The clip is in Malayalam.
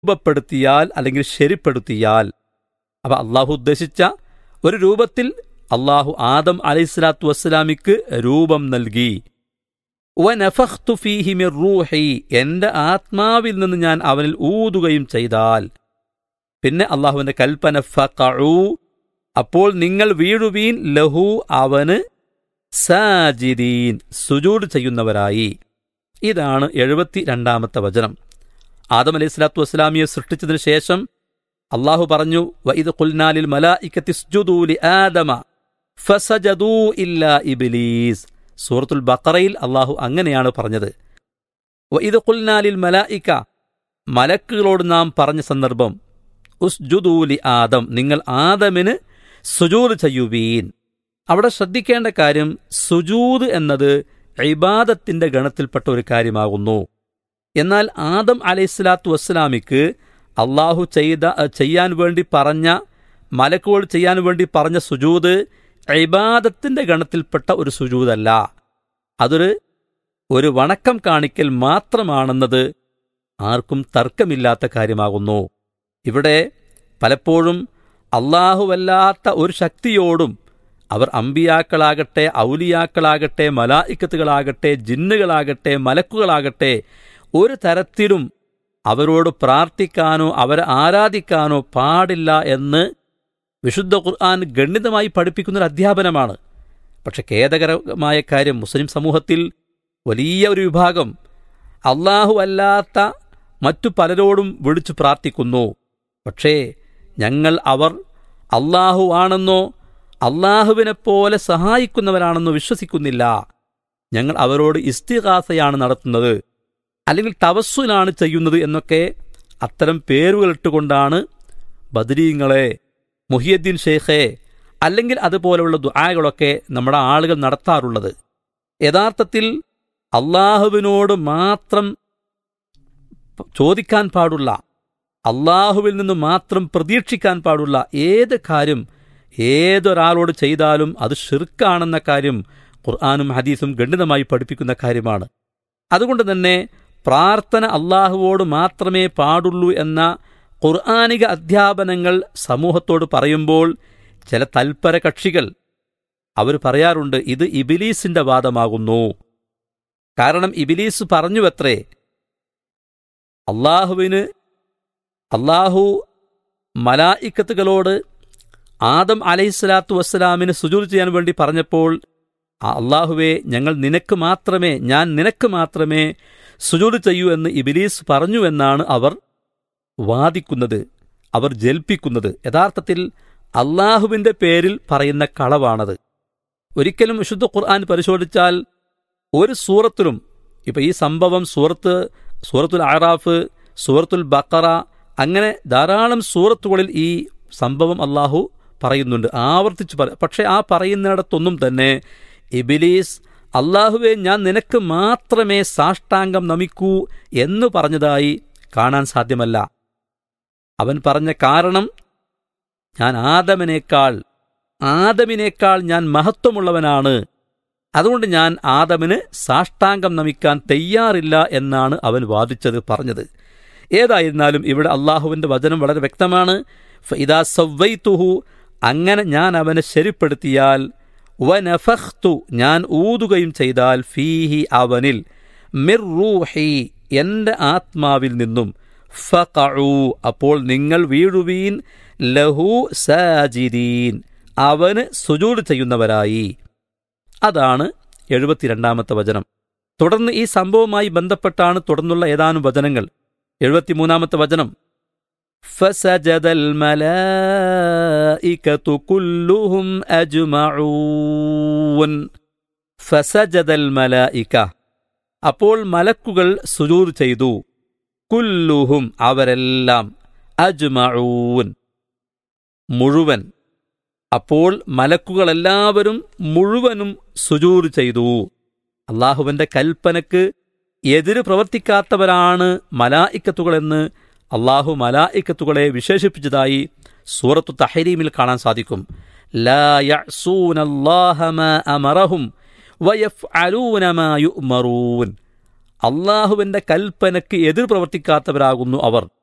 രൂപപ്പെടുത്തിയാൽ അല്ലെങ്കിൽ ശരിപ്പെടുത്തിയാൽ അപ്പൊ അള്ളാഹു ഉദ്ദേശിച്ച ഒരു രൂപത്തിൽ അള്ളാഹു ആദം അലൈഹിസ്ലാത്തു വസ്സലാമിക്ക് രൂപം നൽകി വനഫഖ്തു ഫീഹി മിർ റൂഹി എന്റെ ആത്മാവിൽ നിന്ന് ഞാൻ അവനിൽ ഊതുകയും ചെയ്താൽ പിന്നെ അള്ളാഹുവിന്റെ കൽപ്പന ഫഖഉ അപ്പോൾ നിങ്ങൾ വീഴുവീൻ ലഹു അവന് സാജിദീൻ സുജൂഡ് ചെയ്യുന്നവരായി ഇതാണ് എഴുപത്തി രണ്ടാമത്തെ വചനം ആദം അലൈഹി സ്വലാത്തു വസ്സലാമിയെ സൃഷ്ടിച്ചതിനു ശേഷം അള്ളാഹു പറഞ്ഞു വഇദ് ഖുൽനാലിൽ മലായിക്കത്തി സ്ജുദൂ ലി ആദമ ഫസജദൂ ഇല്ലാ ഇബ്ലീസ് സൂറത്തുൽ ബഖറയിൽ അള്ളാഹു അങ്ങനെയാണ് പറഞ്ഞത് വഇദ് ഖുൽനാലിൽ മലായിക്ക മലക്കുകളോട് നാം പറഞ്ഞ സന്ദർഭം ഉസ്ജുദൂ ലി ആദം നിങ്ങൾ ആദമിന് സുജൂദ് ചെയ്യുവീൻ അവിടെ ശ്രദ്ധിക്കേണ്ട കാര്യം സുജൂദ് എന്നത് ഇബാദത്തിന്റെ ഗണത്തിൽപ്പെട്ട ഒരു കാര്യമാകുന്നു എന്നാൽ ആദം അലൈഹിസ്ലാത്തു വസ്സലാമിക്ക് അള്ളാഹു ചെയ്ത ചെയ്യാൻ വേണ്ടി പറഞ്ഞ മലക്കുകൾ ചെയ്യാൻ വേണ്ടി പറഞ്ഞ സുജൂദ് ഇബാദത്തിന്റെ ഗണത്തിൽപ്പെട്ട ഒരു സുജൂദല്ല അതൊരു ഒരു വണക്കം കാണിക്കൽ മാത്രമാണെന്നത് ആർക്കും തർക്കമില്ലാത്ത കാര്യമാകുന്നു ഇവിടെ പലപ്പോഴും അള്ളാഹുവല്ലാത്ത ഒരു ശക്തിയോടും അവർ അമ്പിയാക്കളാകട്ടെ ഔലിയാക്കളാകട്ടെ മലായിക്കത്തുകളാകട്ടെ ജിന്നുകളാകട്ടെ മലക്കുകളാകട്ടെ ഒരു തരത്തിലും അവരോട് പ്രാർത്ഥിക്കാനോ അവരെ ആരാധിക്കാനോ പാടില്ല എന്ന് വിശുദ്ധ ഖുർആൻ ഗണ്ഡിതമായി പഠിപ്പിക്കുന്ന ഒരു അധ്യാപനമാണ് പക്ഷെ ഖേദകരമായ കാര്യം മുസ്ലിം സമൂഹത്തിൽ വലിയ ഒരു വിഭാഗം അള്ളാഹു അല്ലാത്ത മറ്റു പലരോടും വിളിച്ചു പ്രാർത്ഥിക്കുന്നു പക്ഷേ ഞങ്ങൾ അവർ അള്ളാഹു ആണെന്നോ അള്ളാഹുവിനെ പോലെ സഹായിക്കുന്നവരാണെന്നോ വിശ്വസിക്കുന്നില്ല ഞങ്ങൾ അവരോട് ഇസ്തിഹാസയാണ് നടത്തുന്നത് അല്ലെങ്കിൽ തവസ്സുലാണ് ചെയ്യുന്നത് എന്നൊക്കെ അത്തരം പേരുകൾ ഇട്ടുകൊണ്ടാണ് ബദരീങ്ങളെ മുഹിയദ്ദീൻ ഷെയ്ഖെ അല്ലെങ്കിൽ അതുപോലെയുള്ള ദുആകളൊക്കെ നമ്മുടെ ആളുകൾ നടത്താറുള്ളത് യഥാർത്ഥത്തിൽ അള്ളാഹുവിനോട് മാത്രം ചോദിക്കാൻ പാടുള്ള അള്ളാഹുവിൽ നിന്ന് മാത്രം പ്രതീക്ഷിക്കാൻ പാടുള്ള ഏത് കാര്യം ഏതൊരാളോട് ചെയ്താലും അത് ഷിർക്കാണെന്ന കാര്യം ഖുർആാനും ഹദീസും ഗണ്ഡിതമായി പഠിപ്പിക്കുന്ന കാര്യമാണ് അതുകൊണ്ട് തന്നെ പ്രാർത്ഥന അള്ളാഹുവോട് മാത്രമേ പാടുള്ളൂ എന്ന ഖുർആാനിക അധ്യാപനങ്ങൾ സമൂഹത്തോട് പറയുമ്പോൾ ചില തൽപര കക്ഷികൾ അവർ പറയാറുണ്ട് ഇത് ഇബിലീസിന്റെ വാദമാകുന്നു കാരണം ഇബിലീസ് പറഞ്ഞുവത്രേ അള്ളാഹുവിന് അള്ളാഹു മലായിക്കത്തുകളോട് ആദം അലൈഹിസ്സലാത്തു വസ്സലാമിന് സുജൂർ ചെയ്യാൻ വേണ്ടി പറഞ്ഞപ്പോൾ അള്ളാഹുവെ ഞങ്ങൾ നിനക്ക് മാത്രമേ ഞാൻ നിനക്ക് മാത്രമേ സുജൂർ ചെയ്യൂ എന്ന് ഇബിലീസ് പറഞ്ഞു എന്നാണ് അവർ വാദിക്കുന്നത് അവർ ജൽപ്പിക്കുന്നത് യഥാർത്ഥത്തിൽ അള്ളാഹുവിന്റെ പേരിൽ പറയുന്ന കളവാണത് ഒരിക്കലും വിശുദ്ധ ഖുർആൻ പരിശോധിച്ചാൽ ഒരു സൂറത്തിലും ഇപ്പൊ ഈ സംഭവം സൂറത്ത് സൂറത്തുൽ ആറാഫ് സൂറത്തുൽ ബക്കറ അങ്ങനെ ധാരാളം സൂറത്തുകളിൽ ഈ സംഭവം അള്ളാഹു പറയുന്നുണ്ട് ആവർത്തിച്ച് പറ പക്ഷെ ആ പറയുന്നിടത്തൊന്നും തന്നെ ഇബിലീസ് അള്ളാഹുവെ ഞാൻ നിനക്ക് മാത്രമേ സാഷ്ടാംഗം നമിക്കൂ എന്ന് പറഞ്ഞതായി കാണാൻ സാധ്യമല്ല അവൻ പറഞ്ഞ കാരണം ഞാൻ ആദമിനേക്കാൾ ആദമിനേക്കാൾ ഞാൻ മഹത്വമുള്ളവനാണ് അതുകൊണ്ട് ഞാൻ ആദമിന് സാഷ്ടാംഗം നമിക്കാൻ തയ്യാറില്ല എന്നാണ് അവൻ വാദിച്ചത് പറഞ്ഞത് ഏതായിരുന്നാലും ഇവിടെ അള്ളാഹുവിന്റെ വചനം വളരെ വ്യക്തമാണ് ഇതാ സവ്വൈത്തുഹു അങ്ങനെ ഞാൻ അവനെ ശരിപ്പെടുത്തിയാൽ വനഫഖ്തു ഞാൻ ഊതുകയും ചെയ്താൽ ഫീഹി അവനിൽ മിർ റൂഹി എന്റെ ആത്മാവിൽ നിന്നും ഫഖഉ അപ്പോൾ നിങ്ങൾ വീഴുവീൻ ലഹു സാജിദീൻ അവന് സുജൂഡ് ചെയ്യുന്നവരായി അതാണ് എഴുപത്തിരണ്ടാമത്തെ വചനം തുടർന്ന് ഈ സംഭവവുമായി ബന്ധപ്പെട്ടാണ് തുടർന്നുള്ള ഏതാനും വചനങ്ങൾ എഴുപത്തിമൂന്നാമത്തെ വചനം فسجد الملائكة كلهم أجمعون فسجد الملائكة അപ്പോൾ മലക്കുകൾ സുജൂർ ചെയ്തു കുല്ലുഹും അവരെല്ലാം അജ്മഊൻ മുഴുവൻ അപ്പോൾ മലക്കുകളെല്ലാവരും മുഴുവനും സുജൂർ ചെയ്തു അള്ളാഹുവിന്റെ കൽപ്പനക്ക് എതിര് പ്രവർത്തിക്കാത്തവരാണ് മലായിക്കത്തുകളെന്ന് അള്ളാഹു മലായിക്കത്തുകളെ വിശേഷിപ്പിച്ചതായി സൂറത്തു തഹരീമിൽ കാണാൻ സാധിക്കും ലാ യഅ്സൂനല്ലാഹ മാ അമറഹും വയഫ്അലൂന മാ യുഅ്മറൂൻ അള്ളാഹുവിന്റെ കൽപ്പനയ്ക്ക് എതിർ പ്രവർത്തിക്കാത്തവരാകുന്നു അവർ